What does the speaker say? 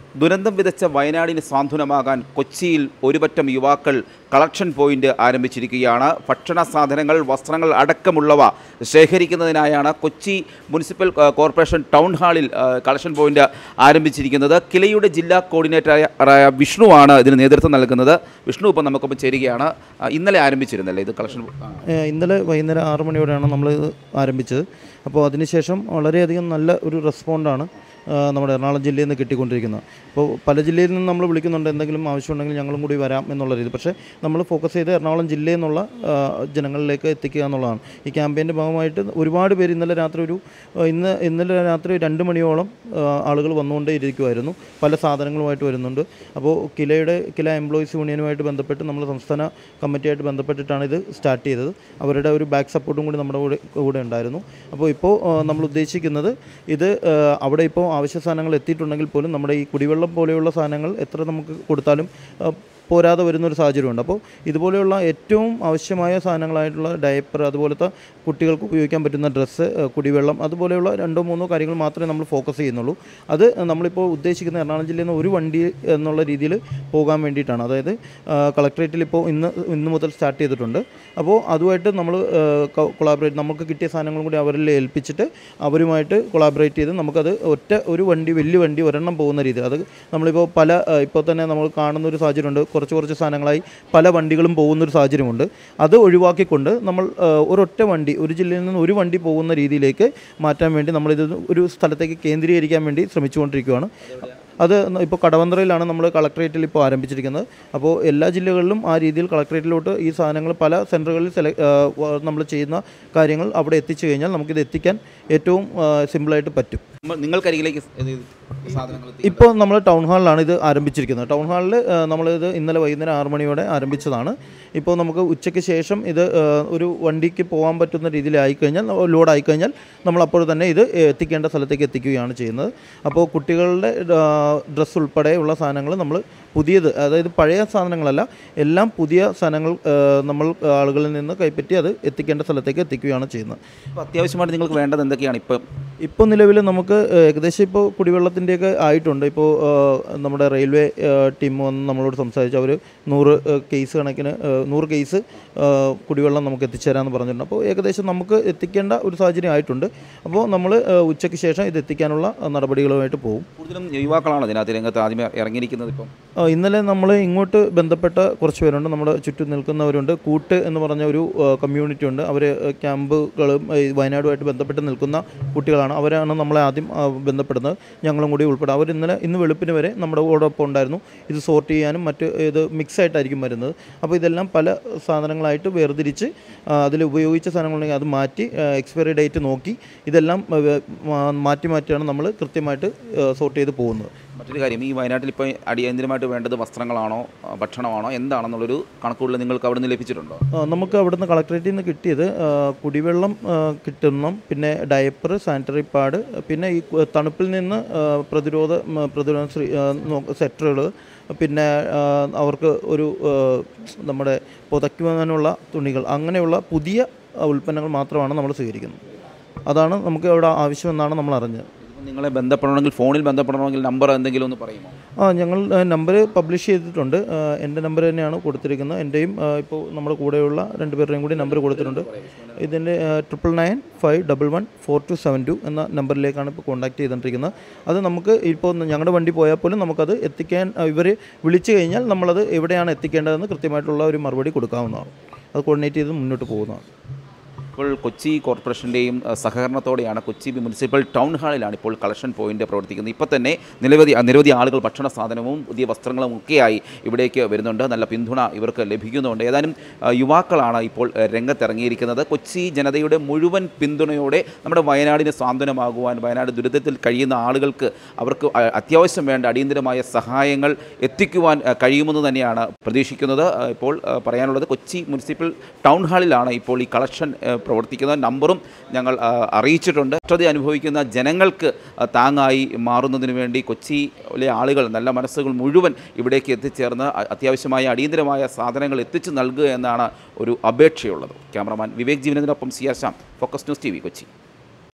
ദുരന്തം വിതച്ച വയനാടിന് സാന്ത്വനമാകാൻ കൊച്ചിയിൽ ഒരുപറ്റം യുവാക്കൾ കളക്ഷൻ പോയിന്റ് ആരംഭിച്ചിരിക്കുകയാണ് ഭക്ഷണ സാധനങ്ങൾ വസ്ത്രങ്ങൾ അടക്കമുള്ളവ ശേഖരിക്കുന്നതിനായാണ് കൊച്ചി മുനിസിപ്പൽ ആ, കോർപ്പറേഷൻ ടൗൺ ഹാളിൽ ആ, കളക്ഷൻ പോയിന്റ് ആരംഭിച്ചിരിക്കുന്നത് കിലയുടെ ജില്ലാ കോർഡിനേറ്ററായ വിഷ്ണുവാണ് ഇതിന് നേതൃത്വം നൽകുന്നത് വിഷ്ണു ഇപ്പം നമുക്കൊപ്പം ചേരുകയാണ് ആ, ഇന്നലെ ആരംഭിച്ചിരുന്നല്ലേ ഇത് കളക്ഷൻ ആ. ഏഹ് ഇന്നലെ വൈകുന്നേരം ആറ് മണിയോടെയാണ് നമ്മൾ ഇത് ആരംഭിച്ചത് അപ്പോൾ അതിനുശേഷം വളരെയധികം നല്ല ഒരു റെസ്പോണ്ടാണ് ആഹ് നമ്മുടെ എറണാകുളം ജില്ലയിൽ നിന്ന് കിട്ടിക്കൊണ്ടിരിക്കുന്നത് അപ്പോൾ പല ജില്ലയിൽ നിന്ന് നമ്മൾ വിളിക്കുന്നുണ്ട് എന്തെങ്കിലും ആവശ്യമുണ്ടെങ്കിൽ ഞങ്ങളും കൂടി വരാം എന്നുള്ള രീതി പക്ഷേ നമ്മൾ ഫോക്കസ് ചെയ്ത് എറണാകുളം ജില്ലയിൽ നിന്നുള്ള ആഹ് ജനങ്ങളിലേക്ക് എത്തിക്കുക എന്നുള്ളതാണ് ഈ ക്യാമ്പയിൻ്റെ ഭാഗമായിട്ട് ഒരുപാട് പേര് ഇന്നലെ രാത്രി ഒരു ആഹ് ഇന്ന് ഇന്നലെ രാത്രി രണ്ട് മണിയോളം ആഹ് ആളുകൾ വന്നുകൊണ്ടേ ഇരിക്കുമായിരുന്നു പല സാധനങ്ങളുമായിട്ട് വരുന്നുണ്ട് അപ്പോൾ കിലയുടെ കില എംപ്ലോയീസ് യൂണിയനുമായിട്ട് ബന്ധപ്പെട്ട് നമ്മൾ സംസ്ഥാന കമ്മിറ്റിയായിട്ട് ബന്ധപ്പെട്ടിട്ടാണ് ഇത് സ്റ്റാർട്ട് ചെയ്തത് അവരുടെ ഒരു ബാക്ക് സപ്പോർട്ടും കൂടി നമ്മുടെ കൂടെ കൂടെ ഉണ്ടായിരുന്നു അപ്പോൾ ഇപ്പോൾ ആഹ് നമ്മൾ ഉദ്ദേശിക്കുന്നത് ഇത് ആഹ് അവിടെ ഇപ്പോൾ ആവശ്യ സാധനങ്ങൾ എത്തിയിട്ടുണ്ടെങ്കിൽ പോലും നമ്മുടെ ഈ കുടിവെള്ളം പോലെയുള്ള സാധനങ്ങൾ എത്ര നമുക്ക് കൊടുത്താലും ആഹ് പോരാതെ വരുന്നൊരു സാഹചര്യമുണ്ട് അപ്പോൾ ഇതുപോലെയുള്ള ഏറ്റവും ആവശ്യമായ സാധനങ്ങളായിട്ടുള്ള ഡയപ്പർ അതുപോലത്തെ കുട്ടികൾക്ക് ഉപയോഗിക്കാൻ പറ്റുന്ന ഡ്രസ്സ് കുടിവെള്ളം അതുപോലെയുള്ള രണ്ടോ മൂന്നോ കാര്യങ്ങൾ മാത്രമേ നമ്മൾ ഫോക്കസ് ചെയ്യുന്നുള്ളൂ അത് നമ്മളിപ്പോൾ ഉദ്ദേശിക്കുന്ന എറണാകുളം ജില്ലയിൽ നിന്ന് ഒരു വണ്ടി എന്നുള്ള രീതിയിൽ പോകാൻ വേണ്ടിയിട്ടാണ് അതായത് കളക്ട്രേറ്റിൽ ഇപ്പോൾ ഇന്ന് ഇന്ന് മുതൽ സ്റ്റാർട്ട് ചെയ്തിട്ടുണ്ട് അപ്പോൾ അതുമായിട്ട് നമ്മൾ കൊളാബറേറ്റ് നമുക്ക് കിട്ടിയ സാധനങ്ങളും കൂടി അവരിൽ ഏൽപ്പിച്ചിട്ട് അവരുമായിട്ട് കൊളാബറേറ്റ് ചെയ്ത് നമുക്കത് ഒറ്റ ഒരു വണ്ടി വലിയ വണ്ടി ഒരെണ്ണം പോകുന്ന രീതി അത് നമ്മളിപ്പോൾ പല ഏഹ്, ഇപ്പോൾ തന്നെ നമ്മൾ കാണുന്ന ഒരു സാഹചര്യമുണ്ട് കുറച്ച് കുറച്ച് സാധനങ്ങളായി പല വണ്ടികളും പോകുന്നൊരു സാഹചര്യമുണ്ട് അത് ഒഴിവാക്കിക്കൊണ്ട് നമ്മൾ ഏഹ്, ഒരൊറ്റ വണ്ടി ഒരു ജില്ലയിൽ നിന്ന് ഒരു വണ്ടി പോകുന്ന രീതിയിലേക്ക് മാറ്റാൻ വേണ്ടി നമ്മളിത് ഒരു സ്ഥലത്തേക്ക് കേന്ദ്രീകരിക്കാൻ വേണ്ടി ശ്രമിച്ചുകൊണ്ടിരിക്കുകയാണ് അത് ഇപ്പോൾ കടവന്ത്രയിലാണ് നമ്മൾ കളക്ട്രേറ്റിൽ ഇപ്പോൾ ആരംഭിച്ചിരിക്കുന്നത് അപ്പോൾ എല്ലാ ജില്ലകളിലും ആ രീതിയിൽ കളക്ട്രേറ്റിലോട്ട് ഈ സാധനങ്ങൾ പല സെൻറ്ററുകളിൽ സെല നമ്മൾ ചെയ്യുന്ന കാര്യങ്ങൾ അവിടെ എത്തിച്ചു കഴിഞ്ഞാൽ നമുക്കിത് എത്തിക്കാൻ ഏറ്റവും സിമ്പിളായിട്ട് പറ്റും നമ്മൾ- നിങ്ങൾക്കരികിലേക്ക് ഇത് സാധനങ്ങൾ എത്തിക്കും. ഇപ്പോൾ നമ്മൾ ടൗൺ ഹാളിലാണ് ഇത് ആരംഭിച്ചിരിക്കുന്നത് ടൗൺ ഹാളിൽ നമ്മളിത് ഇന്നലെ വൈകുന്നേരം ആറ് മണിയോടെ ആരംഭിച്ചതാണ് ഇപ്പോൾ നമുക്ക് ഉച്ചയ്ക്ക് ശേഷം ഇത് ആ, ഒരു വണ്ടിക്ക് പോകാൻ പറ്റുന്ന രീതിയിൽ ആയിക്കഴിഞ്ഞാൽ ലോഡ് ആയിക്കഴിഞ്ഞാൽ നമ്മൾ അപ്പോൾ തന്നെ ഇത് എത്തിക്കേണ്ട സ്ഥലത്തേക്ക് എത്തിക്കുകയാണ് ചെയ്യുന്നത് അപ്പോൾ കുട്ടികളുടെ ഡ്രസ്സ് ഉൾപ്പെടെയുള്ള സാധനങ്ങൾ നമ്മൾ പുതിയത് അതായത് പഴയ സാധനങ്ങളല്ല എല്ലാം പുതിയ സാധനങ്ങൾ ആ, നമ്മൾ ആളുകളിൽ നിന്ന് കൈപ്പറ്റി അത് എത്തിക്കേണ്ട സ്ഥലത്തേക്ക് എത്തിക്കുകയാണ് ചെയ്യുന്നത് അപ്പോൾ അത്യാവശ്യമായിട്ട് നിങ്ങൾക്ക് വേണ്ടത് എന്തൊക്കെയാണ് ഇപ്പം ഇപ്പോൾ നിലവിൽ നമുക്ക് ഏഹ്, ഏകദേശം ഇപ്പോൾ കുടിവെള്ളത്തിൻ്റെയൊക്കെ ആയിട്ടുണ്ട് ഇപ്പോൾ ഏഹ്, നമ്മുടെ റെയിൽവേ ഏഹ്, ടീം വന്ന് നമ്മളോട് സംസാരിച്ചു അവർ നൂറ് ഏഹ്, കേസ് കണക്കിന് ഏഹ്, നൂറ് കേസ് ഏഹ്, കുടിവെള്ളം നമുക്ക് എത്തിച്ചേരാമെന്ന് പറഞ്ഞിട്ടുണ്ട് അപ്പോൾ ഏകദേശം നമുക്ക് എത്തിക്കേണ്ട ഒരു സാഹചര്യം ആയിട്ടുണ്ട് അപ്പോൾ നമ്മൾ ഏഹ്, ഉച്ചയ്ക്ക് ശേഷം ഇത് എത്തിക്കാനുള്ള ഏഹ്, നടപടികളുമായിട്ട് പോകും കൂടുതലും യുവാക്കളാണ് ഇതിനകത്ത് രംഗത്ത് ആദ്യമേ ഇറങ്ങിയിരിക്കുന്നത് ഇപ്പം ആ, ഇന്നലെ നമ്മൾ ഇങ്ങോട്ട് ബന്ധപ്പെട്ട കുറച്ച് പേരുണ്ട് നമ്മുടെ ചുറ്റും നിൽക്കുന്നവരുണ്ട് കൂട്ട് എന്ന് പറഞ്ഞ ഒരു കമ്മ്യൂണിറ്റി ഉണ്ട് അവർ ക്യാമ്പുകളും ഈ വയനാടുമായിട്ട് ബന്ധപ്പെട്ട് നിൽക്കുന്ന കുട്ടികളാണ് അവരാണ് നമ്മളെ ആദ്യം ആ, ബന്ധപ്പെടുന്നത് ഞങ്ങളും കൂടി ഉൾപ്പെടെ അവർ ഇന്നലെ ഇന്ന് വെളുപ്പിന് വരെ നമ്മുടെ കൂടൊപ്പം ഉണ്ടായിരുന്നു ഇത് സോർട്ട് ചെയ്യാനും മറ്റ് ഇത് മിക്സ് ആയിട്ടായിരിക്കും വരുന്നത് അപ്പോൾ ഇതെല്ലാം പല സാധനങ്ങളായിട്ട് വേർതിരിച്ച് അതിൽ ഉപയോഗിച്ച സാധനങ്ങളുണ്ടെങ്കിൽ അത് മാറ്റി എക്സ്പയറി ഡേറ്റ് നോക്കി ഇതെല്ലാം ആ, വേ- മാ- മാറ്റി മാറ്റിയാണ് നമ്മൾ കൃത്യമായിട്ട് സോർട്ട് ചെയ്ത് പോകുന്നത് മറ്റൊരു കാര്യം ഈ വയനാട്ടിൽ ഇപ്പോൾ അടിയന്തരമായിട്ട് വേണ്ടത് വസ്ത്രങ്ങളാണോ ആ, ഭക്ഷണമാണോ എന്താണെന്നുള്ളൊരു കണക്കുകൂടൽ നിങ്ങൾക്ക് അവിടെ നിന്ന് ലഭിച്ചിട്ടുണ്ടോ ആ, നമുക്ക് അവിടുന്ന് കളക്ട്രേറ്റിൽ നിന്ന് കിട്ടിയത് ആ, കുടിവെള്ളം ആ, കിട്ടുന്ന പിന്നെ ഡയപ്പർ സാനിറ്ററി പാഡ് പിന്നെ ഈ കു- തണുപ്പിൽ നിന്ന് ആ, പ്രതിരോധ മ, പ്രതിരോധ സെറ്ററുകൾ പിന്നെ ആ, അവർക്ക് ഒരു ആ, നമ്മുടെ പുതയ്ക്കുവാനുള്ള തുണികൾ അങ്ങനെയുള്ള പുതിയ ആ, ഉൽപ്പന്നങ്ങൾ മാത്രമാണ് നമ്മൾ സ്വീകരിക്കുന്നത് അതാണ് നമുക്ക് അവിടെ ആവശ്യമെന്നാണ് നമ്മൾ അറിഞ്ഞത് ഇതിപ്പോൾ നിങ്ങളെ ബന്ധപ്പെടണമെങ്കിൽ ഫോണിൽ ബന്ധപ്പെടണമെങ്കിൽ നമ്പർ എന്തെങ്കിലും ഒന്ന് പറയുമോ ആ ഞങ്ങൾ നമ്പർ പബ്ലിഷ് ചെയ്തിട്ടുണ്ട് ആ, എൻ്റെ നമ്പർ തന്നെയാണ് കൊടുത്തിരിക്കുന്നത് എൻ്റെയും ആ, ഇപ്പോൾ നമ്മുടെ കൂടെയുള്ള രണ്ടുപേരുടെയും കൂടി നമ്പർ കൊടുത്തിട്ടുണ്ട് ഇതിൻ്റെ triple nine five double one four two seven two എന്ന നമ്പറിലേക്കാണ് ഇപ്പോൾ കോൺടാക്ട് ചെയ്തുകൊണ്ടിരിക്കുന്നത് അത് നമുക്ക് ഇപ്പോൾ ഞങ്ങളുടെ വണ്ടി പോയാൽ പോലും നമുക്കത് എത്തിക്കാൻ ഇവർ വിളിച്ചു കഴിഞ്ഞാൽ നമ്മളത് എവിടെയാണ് എത്തിക്കേണ്ടതെന്ന് കൃത്യമായിട്ടുള്ള ഒരു മറുപടി കൊടുക്കാവുന്നതാണ് അത് കോർഡിനേറ്റ് ചെയ്ത് മുന്നോട്ട് പോകുന്നതാണ് ഇപ്പോൾ കൊച്ചി കോർപ്പറേഷൻ്റെയും അഹ്, സഹകരണത്തോടെയാണ് കൊച്ചി മുനിസിപ്പൽ ടൗൺ ഹാളിലാണ് ഇപ്പോൾ കളക്ഷൻ പോയിന്റ് പ്രവർത്തിക്കുന്നത് ഇപ്പോൾ തന്നെ നിരവധി നിരവധി ആളുകൾ ഭക്ഷണ സാധനവും പുതിയ വസ്ത്രങ്ങളും ഒക്കെയായി ഇവിടേക്ക് വരുന്നുണ്ട് നല്ല പിന്തുണ ഇവർക്ക് ലഭിക്കുന്നുണ്ട് ഏതാനും അഹ്, യുവാക്കളാണ് ഇപ്പോൾ അഹ്, രംഗത്തിറങ്ങിയിരിക്കുന്നത് കൊച്ചി ജനതയുടെ മുഴുവൻ പിന്തുണയോടെ നമ്മുടെ വയനാടിന് സാന്ത്വനമാകുവാൻ വയനാട് ദുരിതത്തിൽ കഴിയുന്ന ആളുകൾക്ക് അവർക്ക് അ- അത്യാവശ്യം വേണ്ട അടിയന്തരമായ സഹായങ്ങൾ എത്തിക്കുവാൻ അഹ്, കഴിയുമെന്ന് തന്നെയാണ് പ്രതീക്ഷിക്കുന്നത് അഹ്, ഇപ്പോൾ അഹ്, പറയാനുള്ളത് കൊച്ചി മുനിസിപ്പൽ ടൗൺ ഹാളിലാണ് ഇപ്പോൾ ഈ കളക്ഷൻ അഹ്, പ്രവർത്തിക്കുന്ന നമ്പറും ഞങ്ങൾ ആ, അറിയിച്ചിട്ടുണ്ട് കഷ്ടത അനുഭവിക്കുന്ന ജനങ്ങൾക്ക് ആ, താങ്ങായി മാറുന്നതിന് വേണ്ടി കൊച്ചിയിലെ ആളുകൾ നല്ല മനസ്സുകൾ മുഴുവൻ ഇവിടേക്ക് എത്തിച്ചേർന്ന് അ- അത്യാവശ്യമായ അടിയന്തരമായ സാധനങ്ങൾ എത്തിച്ചു നൽകുക എന്നാണ് ഒരു അപേക്ഷയുള്ളത് ക്യാമറമാൻ വിവേക് ജീവനത്തിനൊപ്പം CR Shyam focus news T Kochi